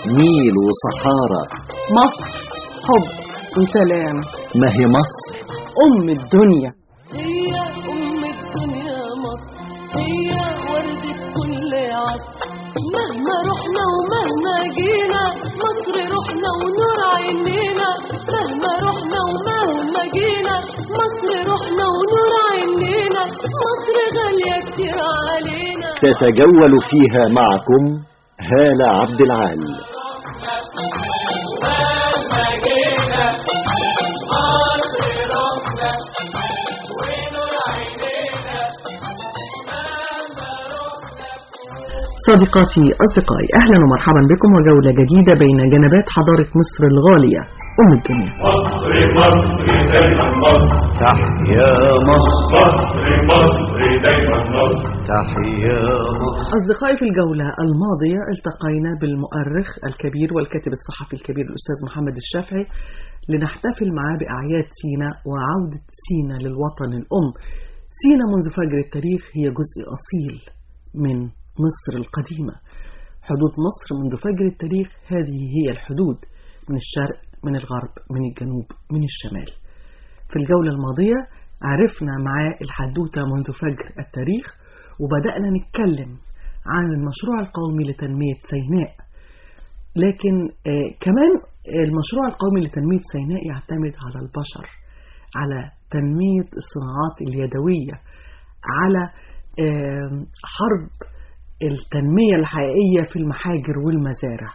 نيل وصحارى مصر حب وسلام ما هي مصر أم الدنيا هي أم الدنيا مصر هي وردة كل عصر مهما رحنا ومهما جينا مصر رحنا ونور عينينا مهما رحنا ومهما جينا مصر رحنا ونور عينينا مصر غالية كتير علينا تتجول فيها معكم هالة عبد العال صديقاتي أصدقائي أهلا ومرحبا بكم وجولة جديدة بين جنبات حضارة مصر الغالية أم الدنيا مصر مصر دايما مصر تحيا مصر مصر مصر دايما مصر تحيا مصر أصدقائي في الجولة الماضية التقينا بالمؤرخ الكبير والكاتب الصحفي الكبير الأستاذ محمد الشافعي لنحتفل معاه بأعياد سينا وعودة سينا للوطن الأم سينا منذ فجر التاريخ هي جزء أصيل من مصر القديمة حدود مصر منذ فجر التاريخ هذه هي الحدود من الشرق من الغرب من الجنوب من الشمال في الجولة الماضية عرفنا معاه الحدوتة منذ فجر التاريخ وبدأنا نتكلم عن المشروع القومي لتنمية سيناء لكن آه كمان المشروع القومي لتنمية سيناء يعتمد على البشر على تنمية الصناعات اليدوية على آه حرب التنمية الحقيقية في المحاجر والمزارع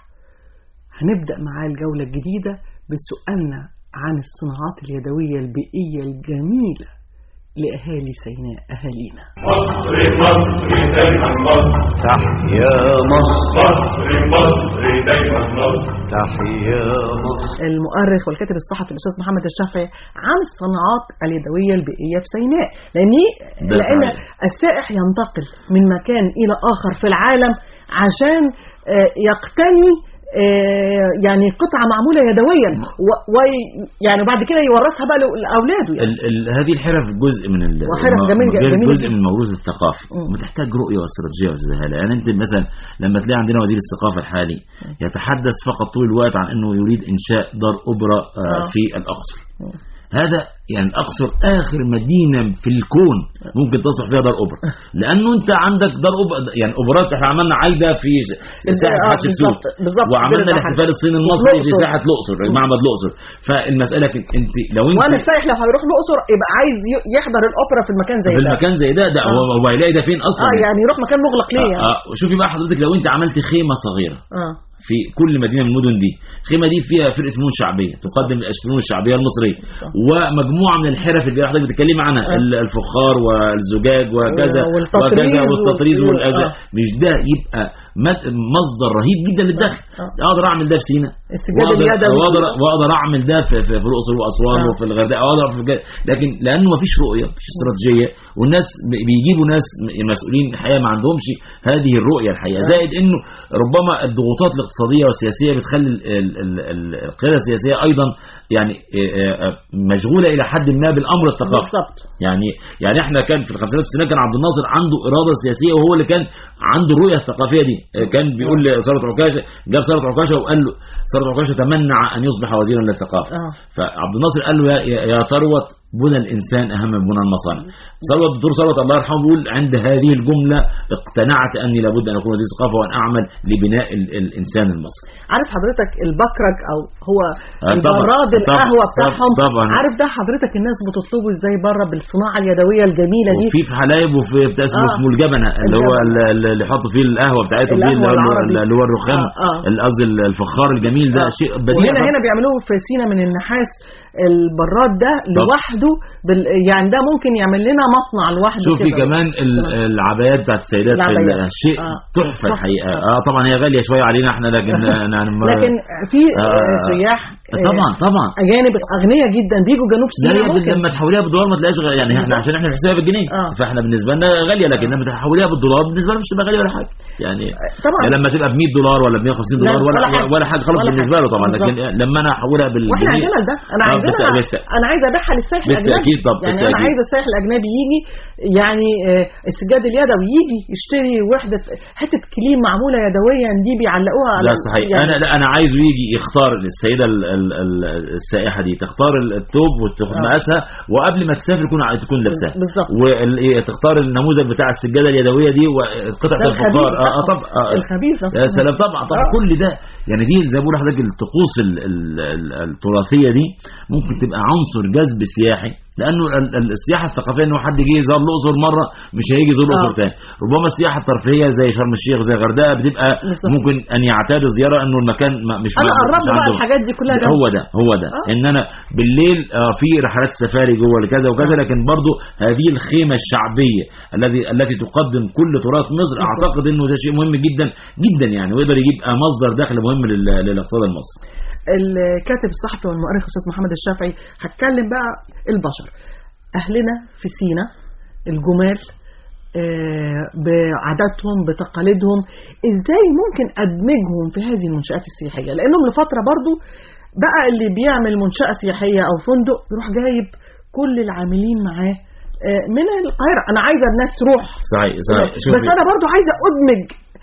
هنبدأ معاه الجولة الجديدة بسؤالنا عن الصناعات اليدوية البيئية الجميلة لأهالي سيناء أهالينا مصر مصر دايما مصر تحيا مصر مصر مصر دايما مصر تحيا مصر المؤرخ والكاتب الصحفي الأستاذ محمد الشافعي عن الصناعات اليدوية البيئية في سيناء لأن ده لأن صحيح. السائح ينتقل من مكان إلى آخر في العالم عشان آه، يقتني آه، يعني قطعة معمولة يدويا ويعني بعد كده يورثها بقى لأولاده يعني. ال ال هذه الحرف جزء من ال وحرف الم- جميل- غير جميلة جزء جدا. من الموروث الثقافي مم. وتحتاج رؤيه واستراتيجيه يا استاذ هاله يعني انت مثلا لما تلاقي عندنا وزير الثقافه الحالي يتحدث فقط طول الوقت عن انه يريد انشاء دار اوبرا آه، آه. في الاقصر هذا يعني الاقصر اخر مدينه في الكون ممكن تصلح فيها دار اوبرا لانه انت عندك دار اوبرا يعني اوبرات احنا عملنا عايده في ساحه آه، حتشبسوت بالظبط- بالظبط. وعملنا بالظبط. الاحتفال الصيني المصري في الأقصر. ساحه الاقصر معبد الاقصر فالمساله كده انت لو انت وانا السائح لو هيروح الاقصر يبقى عايز ي- يحضر الاوبرا في المكان زي في ده المكان زي ده ده هو هو هيلاقي ده فين اصلا اه يعني يروح مكان مغلق ليه يعني آه آه شوفي بقى حضرتك لو انت عملت خيمه صغيره اه في كل مدينه من المدن دي الخيمه دي فيها فرقه فنون شعبيه تقدم الفنون الشعبيه المصريه ومجموعه من الحرف اللي حضرتك بتتكلمي عنها آه. ال- الفخار والزجاج وكذا والتطريز وكذا والتطريز وال- والأذى آه. مش ده يبقى مد- مصدر رهيب جدا للدخل آه. اقدر اعمل ده في سينا السجاد واقدر اليدوي. واقدر واقدر اعمل ده في, في, في الاقصر واسوان آه. وفي الغردقه واقدر في الج- لكن لانه ما فيش رؤيه مفيش استراتيجيه والناس ب- بيجيبوا ناس م- مسؤولين الحقيقه ما عندهمش هذه الرؤيه الحقيقه زائد انه ربما الضغوطات الاقتصاديه والسياسيه بتخلي ال- ال- ال- ال- القياده السياسيه ايضا يعني آه، آه، مشغوله الى حد ما بالامر الثقافي بالظبط يعني يعني احنا كان في الخمسينات والستينات كان عبد الناصر عنده اراده سياسيه وهو اللي كان عنده الرؤيه الثقافيه دي آه، كان بيقول لثروت عكاشه جاب ثروت عكاشه وقال له ثروت عكاشه تمنع ان يصبح وزيرا للثقافه اه فعبد الناصر قال له يا, يا- يا ثروت بنى الانسان اهم من بنى المصانع ثروت الدكتور ثروت الله يرحمه بيقول عند هذه الجمله اقتنعت اني لابد ان اكون وزير ثقافه وان اعمل لبناء ال- الانسان المصري عارف حضرتك البكرك او هو آه، طبعاً. البراد طبعاً. القهوه طبعاً. بتاعهم طبعاً. عارف ده حضرتك الناس بتطلبه ازاي بره بالصناعه اليدويه الجميله دي وفي في حلايب وفي بتاع اسمه آه. اسمه الجبنه اللي هو الجبنة. ال- ال- اللي يحطوا فيه القهوه بتاعتهم دي اللي القهوة هو العربي. اللي هو الرخام آه، آه. اللي قصدي الفخار الجميل ده آه. شيء بديع وهنا طبعاً. هنا بيعملوه في سينا من النحاس البراد ده لوحده بال... يعني ده ممكن يعمل لنا مصنع لوحده شوفي كده. كمان ال- العبايات بتاعت السيدات في العبايات. الشيء آه. تحفه تحفة. الحقيقه اه طبعا هي غاليه شويه علينا احنا لكن يعني ما- لكن في آه. سياح طبعا طبعا اجانب اغنياء جدا بيجوا جنوب لا سيناء هي ممكن لما تحوليها بالدولار ما تلاقيش غ- يعني احنا بالظبط. عشان احنا بنحسبها بالجنيه آه. فاحنا بالنسبه لنا غاليه لكن لما تحوليها بالدولار بالنسبه لنا مش تبقى غاليه ولا حاجه يعني طبعا يعني لما تبقى ب 100 دولار ولا ب 150 لا، دولار ولا ولا حاجة. ولا حاجه خالص ولا بالنسبه حاجة. له طبعا لكن بالظبط. لما انا احولها واحنا بالجنيه عندنا ده انا آه، عايزاها بالتأكيد- بالتأكيد. انا عايزه ابيعها للسائح الاجنبي بالتأكيد طب، يعني انا بالتأكيد. عايزه السائح الاجنبي يجي يعني آه، السجاد اليدوي يجي يشتري وحده حته كليم معموله يدويا دي بيعلقوها على لا صحيح يعني انا لا انا عايزه يجي يختار السيده ال- ال- ال- السائحه دي تختار الثوب وتاخد آه. مقاسها وقبل ما تسافر يكون ع- تكون لابساها بالظبط. وتختار النموذج بتاع السجاده اليدويه دي وقطع ده الخبيث الفخار اه آه، بتاعهم. طب آه الخبيث ده. يا سلام طبعا طبعا آه. كل ده يعني دي زي ما بقول لحضرتك الطقوس ال- ال- ال- التراثيه دي ممكن تبقى عنصر جذب سياحي لانه ال- ال- السياحه الثقافيه انه حد جه يزور الاقصر مره مش هيجي يزور الاقصر آه. تاني ربما السياحه الترفيهيه زي شرم الشيخ زي الغردقه بتبقى بالظبط. ممكن ان يعتاد زياره انه المكان ما- مش انا مش قربت بقى عندهم. الحاجات دي كلها جنب. هو ده هو ده آه. ان انا بالليل آه، في رحلات سفاري جوه لكذا وكذا آه. لكن برضو هذه الخيمه الشعبيه الذي التي تقدم كل تراث مصر بالظبط. اعتقد انه ده شيء مهم جدا جدا يعني ويقدر يجيب مصدر دخل مهم لل- للاقتصاد المصري الكاتب الصحفي والمؤرخ استاذ محمد الشافعي هتكلم بقى البشر اهلنا في سينا الجمال آه، بعاداتهم بتقاليدهم ازاي ممكن ادمجهم في هذه المنشات السياحيه لانهم لفتره برضو بقى اللي بيعمل منشاه سياحيه او فندق يروح جايب كل العاملين معاه آه، من القاهره انا عايزه الناس تروح صحيح صحيح بس انا برضو عايزه ادمج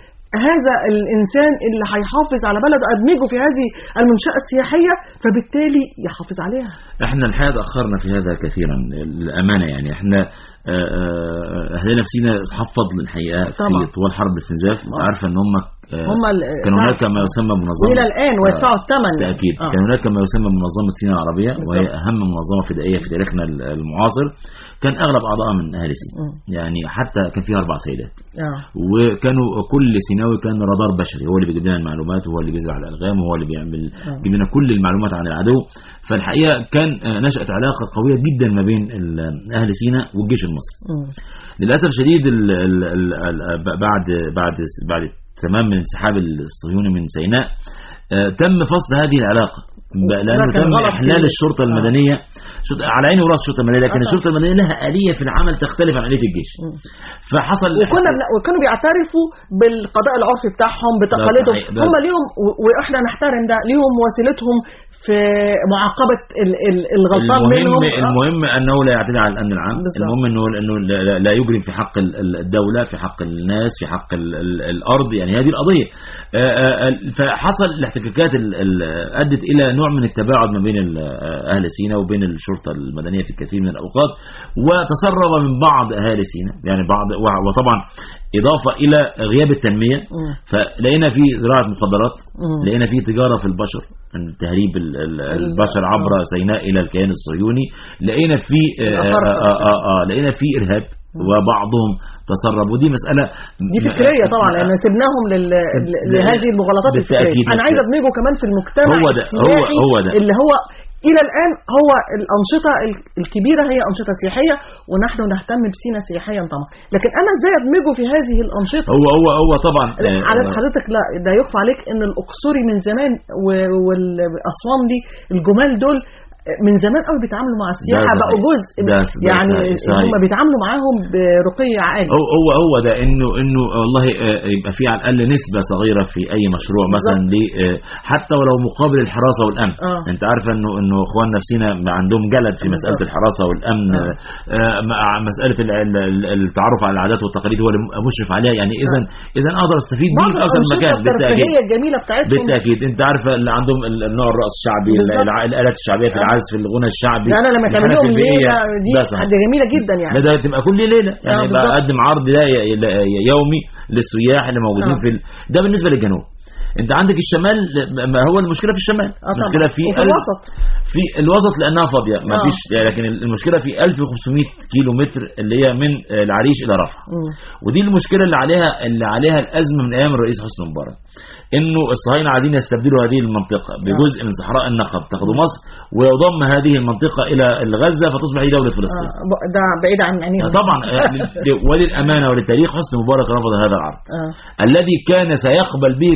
هذا الانسان اللي هيحافظ على بلده ادمجه في هذه المنشاه السياحيه فبالتالي يحافظ عليها احنا الحقيقه تاخرنا في هذا كثيرا للامانه يعني احنا آه، آه، اهلنا في سينا اصحاب فضل الحقيقه طبعا. في طوال حرب الاستنزاف آه. عارفه ان هم آه، هم كان هناك ما يسمى منظمه والى الان ويدفعوا الثمن بالتاكيد آه. كان هناك ما يسمى منظمه سينا العربيه وهي بالظبط. اهم منظمه فدائيه في تاريخنا المعاصر كان اغلب اعضائها من اهل سينا مم. يعني حتى كان فيها اربع سيدات آه. وكانوا كل سيناوي كان رادار بشري هو اللي بيجيب لنا المعلومات وهو اللي بيزرع الالغام وهو اللي بيعمل آه. بيجيب لنا كل المعلومات عن العدو فالحقيقه كان آه، نشات علاقه قويه جدا ما بين ال- اهل سينا والجيش المصري مم. للاسف شديد ال ال ال ال بعد بعد بعد تمام من انسحاب الصهيوني من سيناء آه، تم فصل هذه العلاقه ب- لانه كان تم غلط احلال كبير. الشرطه آه. المدنيه شرطة على عيني وراس الشرطه المدنيه لكن آه طبعا. الشرطه المدنيه لها اليه في العمل تختلف عن اليه الجيش مم. فحصل وكنا بن... وكانوا بيعترفوا بالقضاء العرفي بتاعهم بتقاليدهم صحيح، ده- هم ليهم و... واحنا نحترم ده ليهم وسيلتهم في معاقبه ال... ال... الغلطان المهم منهم آه. المهم انه لا يعتدي على الامن العام بالظبط. المهم انه انه لا- لا- لا يجرم في حق ال- ال- الدوله في حق الناس في حق ال ال الارض يعني هذه القضيه آه، آه، آه، فحصل الاحتكاكات ال- ال- ادت الى نوع من التباعد ما بين ال- آه، اهل سينا وبين الشرطه المدنيه في كثير من الاوقات وتسرب من بعض اهالي سينا يعني بعض و- وطبعا اضافه الى غياب التنميه مم. فلقينا في زراعه مخدرات مم. لقينا في تجاره في البشر تهريب ال- ال- البشر عبر سيناء الى الكيان الصهيوني لقينا في آه، الأفارقة. آه، آه، آه، لقينا في ارهاب وبعضهم تسرب ودي مساله دي فكريه طبعا لان سبناهم لل... ل- لهذه المغالطات بالتأكيد. الفكريه انا عايز ادمجه كمان في المجتمع هو ده، هو- السياحي هو ده. اللي هو الى الان هو الانشطه ال- الكبيره هي انشطه سياحيه ونحن نهتم بسينا سياحيا طبعا لكن انا ازاي ادمجه في هذه الانشطه هو هو هو طبعا لا، آه، على آه، حضرتك لا ده يخفى عليك ان الاقصري من زمان و- والاسوان دي الجمال دول من زمان قوي بيتعاملوا مع السياحه صحيح. بقوا جزء ده- ده يعني صحيح. صحيح. هم بيتعاملوا معاهم برقي عالي هو هو هو ده انه انه والله آه، يبقى في على الاقل نسبه صغيره في اي مشروع مثلا ل آه، حتى ولو مقابل الحراسه والامن آه. انت عارفه انه انه اخواننا في سينا عندهم جلد في مساله بالظبط. الحراسه والامن آه. آه، مع مساله ال- ال- ال- التعرف على العادات والتقاليد هو اللي مشرف عليها يعني اذا اذا اقدر استفيد بعض بيه في اكثر من الانشطه مكان بالتاكيد الترفيهيه الجميله بتاعتهم بالتاكيد انت عارفه اللي عندهم ال- النوع الرقص الشعبي بالظبط. الع- الالات الشعبيه في آه. العزف الغنى الشعبي ده انا لما تعمل الحنفي لهم البيئية. ليله دي ده صحيح. حاجه جميله جدا يعني لا ده تبقى كل ليله يعني آه، يبقى بالظبط. اقدم عرض لا ي- ي- يومي للسياح اللي موجودين آه. في ال... ده بالنسبه للجنوب انت عندك الشمال ما هو المشكله في الشمال آه طبعا. المشكله في وفي ال- الوسط في الوسط لانها فاضيه ما آه. فيش لكن المشكله في 1500 كيلو متر اللي هي من العريش الى رفح مم. ودي المشكله اللي عليها اللي عليها الازمه من ايام الرئيس حسني مبارك انه الصهاينه عايزين يستبدلوا هذه المنطقه بجزء من صحراء النقب تاخذ مصر ويضم هذه المنطقه الى غزه فتصبح هي دوله فلسطين آه ب- ده بعيد عن عينيهم طبعا آه، ل- وللامانه وللتاريخ حسني مبارك رفض هذا العرض آه. الذي كان سيقبل به كان محمد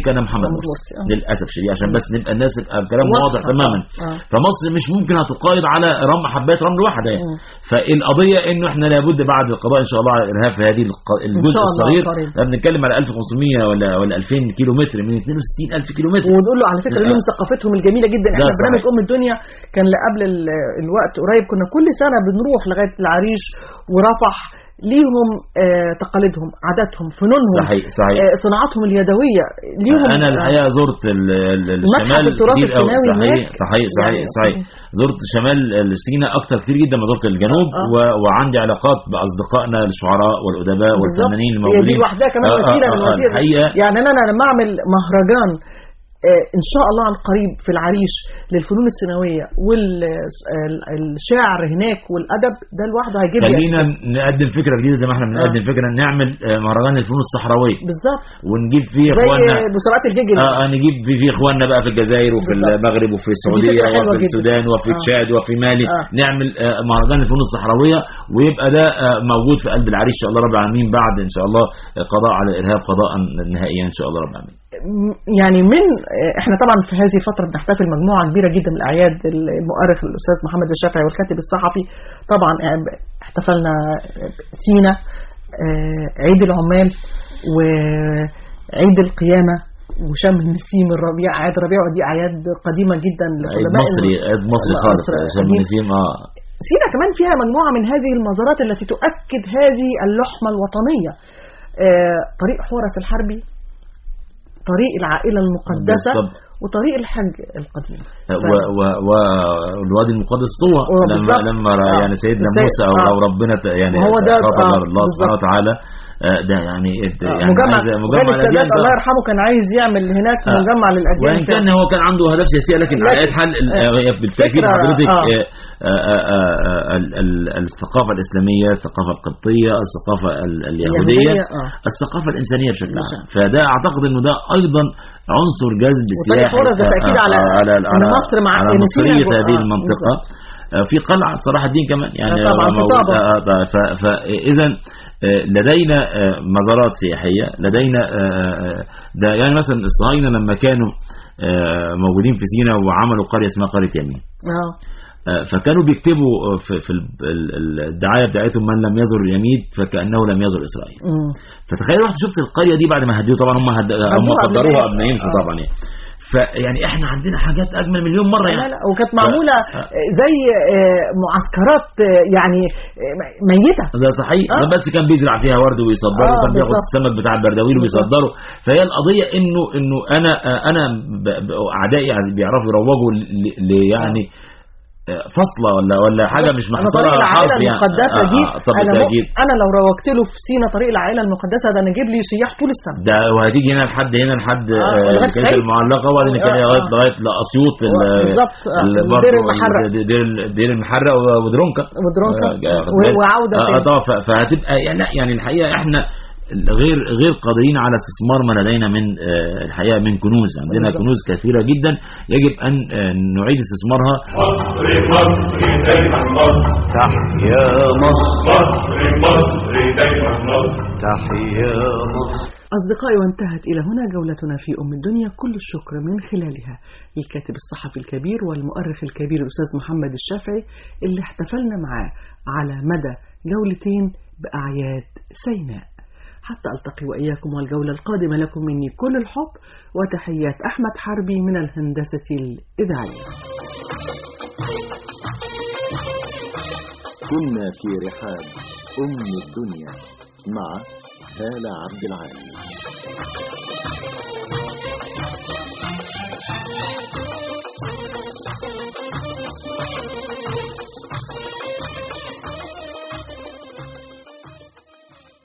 مرسي آه. للاسف الشديد عشان بس نبقى الناس يبقى الكلام واضحة. واضح تماما آه. فمصر مش ممكن هتقايض على رمل حبات رمل واحده يعني مم. فالقضيه انه احنا لابد بعد القضاء ان شاء الله على الارهاب في هذه الق- الجزء شاء الله الصغير قريب. احنا بنتكلم على 1500 ولا ولا 2000 كيلو متر من 62000 كيلو متر ونقول له على فكره لا. لهم ثقافتهم الجميله جدا ده احنا صحيح. برنامج ام الدنيا كان قبل ال- الوقت قريب كنا كل سنه بنروح لغايه العريش ورفح ليهم آه تقاليدهم عاداتهم فنونهم صحيح صحيح آه صناعاتهم اليدويه ليهم انا آه، الحقيقه زرت ال- ال- المتحف الشمال التراث كتير قوي الكيماوي صحيح هناك. صحيح صحيح يعني- صحيح زرت شمال سيناء اكتر كتير جدا ما زرت الجنوب آه. و- وعندي علاقات باصدقائنا الشعراء والادباء بالظبط. والفنانين هي دي الموجودين لوحدها كمان آه، آه، وسيله آه، من آه، وسائل الحقيقه يعني انا أنا لما اعمل مهرجان آه، ان شاء الله عن قريب في العريش للفنون السيناويه والشعر هناك والادب ده لوحده هيجيب لي خلينا نقدم فكره جديده زي ما احنا بنقدم فكره نعمل آه، مهرجان الفنون الصحراويه بالظبط ونجيب فيه زي اخواننا مسابقات الجيجل اه آه، نجيب في في اخواننا بقى في الجزائر وفي بالظبط. المغرب وفي السعوديه فكرة حلوة وفي جدا. السودان وفي آه. تشاد وفي مالي آه. نعمل آه، مهرجان الفنون الصحراويه ويبقى ده آه، موجود في قلب العريش ان شاء الله رب العالمين بعد ان شاء الله آه، قضاء على الارهاب قضاء نهائيا ان شاء الله رب العالمين م- يعني من احنا طبعا في هذه الفتره بنحتفل مجموعه كبيره جدا من الاعياد المؤرخ الاستاذ محمد الشافعي والكاتب الصحفي طبعا احتفلنا سينا آه، عيد العمال وعيد القيامه وشم النسيم الربيع عيد الربيع ودي اعياد قديمه جدا عيد لقدماء مصري عيد مصري الله خالص مصر عشان قديم. نسيم اه سينا كمان فيها مجموعة من هذه المزارات التي تؤكد هذه اللحمة الوطنية آه، طريق حورس الحربي طريق العائلة المقدسة بالضبط. وطريق الحج القديم و- و- والوادي المقدس طوى هو لما بالظبط. لما آه. يعني سيدنا السيد- موسى او آه. أو ربنا ت- يعني وهو ده- خاطب آه، الله سبحانه بالظبط. وتعالى آه، ده يعني آه، يعني مجمع عايز- مجمع السادات الأديان الله ده- يرحمه كان عايز يعمل هناك آه. مجمع للأديان وان كان فعلا. هو كان عنده اهداف سياسيه لكن على لكن- اي حال ال- آه. آه، بالتاكيد فكرة- حضرتك آه. آه، آه، آه، آه، ال- ال- الثقافه الاسلاميه الثقافه القبطيه الثقافه ال- اليهوديه اليهودية، آه. الثقافه الانسانيه بشكل بشكل عام فده اعتقد انه ده ايضا عنصر جذب وطريق سياحي حورس ده آه، تأكيد آه، على- على إن على مصر مع- على إن مصريه سينا- هذه آه، المنطقه آه، في قلعه صلاح الدين كمان يعني آه، طبعاً، في موجود- طابة. آه، آه، ف- فاذا آه، لدينا آه، مزارات سياحيه لدينا آه، آه، ده يعني مثلا الصهاينه لما كانوا آه، موجودين في سينا وعملوا قريه اسمها قريه يمين اه آه، فكانوا بيكتبوا آه، في في ال- ال- ال- الدعايه بتاعتهم من لم يزر اليمين فكانه لم يزر اسرائيل مم. فتخيل رحت شفت القريه دي بعد ما هدوه طبعا هم هد... هم هدوها قبل ما قدروها يمشوا. قبل ما يمشوا آه. طبعا يعني فيعني احنا عندنا حاجات اجمل مليون مره لا يعني لا وكانت معمولة آه. زي آه، معسكرات آه، يعني آه، ميتة ده صحيح آه. ده بس كان بيزرع فيها ورد ويصدره آه، وكان بياخد بالظبط. السمك بتاع البردويل ويصدره فهي القضيه انه انه انا آه، انا ب- ب- اعدائي عايز- بيعرفوا يروجوا ل- ل- يعني آه، فصله ولا ولا حاجه مش أنا محصره طريق العائلة حرف يعني المقدسة آه، دي آه، طب أنا, م... بالتأكيد. أنا لو روجت له في سينا طريق العائلة المقدسة ده أنا أجيب لي سياح طول السنة ده وهتيجي هنا لحد هنا لحد آه، آه، لغاية الكنيسه سعيد. المعلقه وبعدين آه، كان آه. لغايه لغايه لاسيوط ال- بالظبط، آه. ال- ودير برضه المحرق. ال- دير دير المحرق ودرونكا ودرونكا. آه، آه، و- وعودة آه، آه، تاني. طبعا ف- فهتبقى يعني لا يعني الحقيقه احنا غير غير قادرين على استثمار ما لدينا من آه، الحقيقه من كنوز عندنا بالظبط. كنوز كثيره جدا يجب ان آه، نعيد استثمارها مصر مصر دايما مصر تحيا مصر مصر مصر دايما مصر تحيا مصر أصدقائي وانتهت إلى هنا جولتنا في أم الدنيا كل الشكر من خلالها للكاتب الصحفي الكبير والمؤرخ الكبير الأستاذ محمد الشافعي اللي احتفلنا معاه على مدى جولتين بأعياد سيناء حتى ألتقي وإياكم والجولة القادمة لكم مني كل الحب وتحيات أحمد حربي من الهندسة الإذاعية كنا في رحاب أم الدنيا مع هالة عبد العال